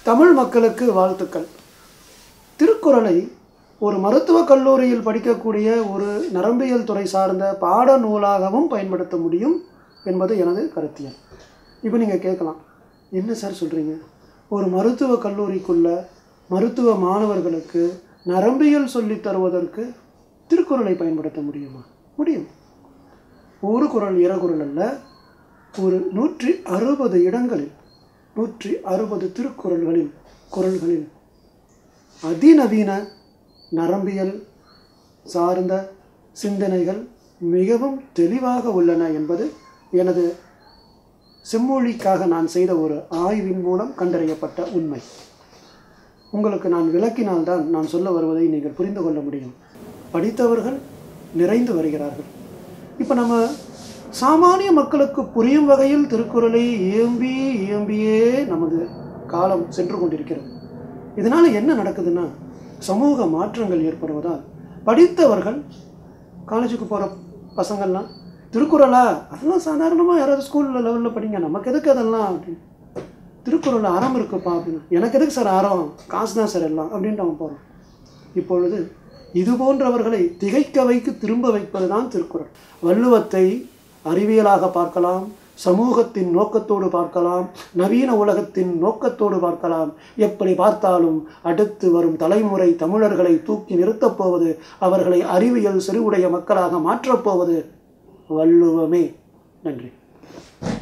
தமிழ் மக்களுக்கு வாழ்த்துக்கள் திருக்குறளை ஒரு மருத்துவக் கல்லூரியில் படிக்கக்கூடிய ஒரு நரம்பியல் துறை சார்ந்த பாட நூலாகவும் பயன்படுத்த முடியும் என்பது எனது கருத்தியல் இப்போ நீங்கள் கேட்கலாம் என்ன சார் சொல்கிறீங்க ஒரு மருத்துவக் கல்லூரிக்குள்ள மருத்துவ மாணவர்களுக்கு நரம்பியல் சொல்லித் தருவதற்கு திருக்குறளை பயன்படுத்த முடியுமா முடியும் ஒரு குறள் இரகுறள் அல்ல ஒரு நூற்றி அறுபது இடங்களில் நூற்றி அறுபது திருக்குறள்களில் குறள்களில் அதிநவீன நரம்பியல் சார்ந்த சிந்தனைகள் மிகவும் தெளிவாக உள்ளன என்பது எனது செம்மொழிக்காக நான் செய்த ஒரு ஆய்வின் மூலம் கண்டறியப்பட்ட உண்மை உங்களுக்கு நான் விளக்கினால்தான் நான் சொல்ல வருவதை நீங்கள் புரிந்து கொள்ள முடியும் படித்தவர்கள் நிறைந்து வருகிறார்கள் இப்போ நம்ம சாமானிய மக்களுக்கு புரியும் வகையில் திருக்குறளை இயம்பி இயம்பியே நமது காலம் சென்று கொண்டிருக்கிறது இதனால் என்ன நடக்குதுன்னா சமூக மாற்றங்கள் ஏற்படுவதால் படித்தவர்கள் காலேஜுக்கு போகிற பசங்கள்லாம் திருக்குறளா அதெல்லாம் சாதாரணமாக யாராவது ஸ்கூலில் லெவலில் படிங்க நமக்கு எதுக்கு அதெல்லாம் அப்படின்னு திருக்குறளில் அறம் இருக்குப்பா அப்படின்னு எனக்கு எதுக்கு சார் அறம் காசு தான் சார் எல்லாம் அப்படின்ட்டு அவன் போகிறான் இப்பொழுது இது போன்றவர்களை திகைக்க வைத்து திரும்ப வைப்பது தான் திருக்குறள் வள்ளுவத்தை அறிவியலாக பார்க்கலாம் சமூகத்தின் நோக்கத்தோடு பார்க்கலாம் நவீன உலகத்தின் நோக்கத்தோடு பார்க்கலாம் எப்படி பார்த்தாலும் அடுத்து வரும் தலைமுறை தமிழர்களை தூக்கி நிறுத்தப் போவது அவர்களை அறிவியல் செறிவுடைய மக்களாக மாற்றப் போவது வள்ளுவமே நன்றி